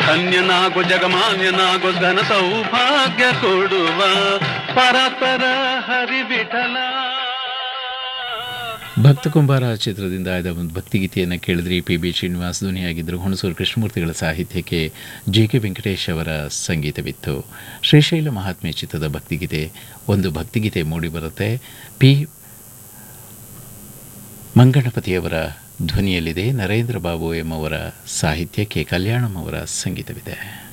ಧನ್ಯನಾಗು ಜಗಮಾನ್ಯನಾಗು ಘನ ಸೌಭಾಗ್ಯ ಕೊಡುವ ಪರಪರ ಹರಿವಿಠಲ ಭಕ್ತ ಕುಂಬಾರ ಚಿತ್ರದಿಂದ ಆಯ್ದ ಒಂದು ಭಕ್ತಿಗೀತೆಯನ್ನು ಕೇಳಿದ್ರಿ ಪಿ ಬಿ ಶ್ರೀನಿವಾಸ್ ಧ್ವನಿಯಾಗಿದ್ದರು ಹುಣಸೂರು ಕೃಷ್ಣಮೂರ್ತಿಗಳ ಸಾಹಿತ್ಯಕ್ಕೆ ಜೆ ಕೆ ವೆಂಕಟೇಶ್ ಅವರ ಸಂಗೀತವಿತ್ತು ಶ್ರೀಶೈಲ ಮಹಾತ್ಮೆ ಚಿತ್ರದ ಭಕ್ತಿಗೀತೆ ಒಂದು ಭಕ್ತಿಗೀತೆ ಮೂಡಿಬರುತ್ತೆ ಪಿ ಮಂಗಣಪತಿಯವರ ಧ್ವನಿಯಲ್ಲಿದೆ ನರೇಂದ್ರ ಬಾಬು ಎಂಬವರ ಸಾಹಿತ್ಯಕ್ಕೆ ಕಲ್ಯಾಣಂ ಅವರ ಸಂಗೀತವಿದೆ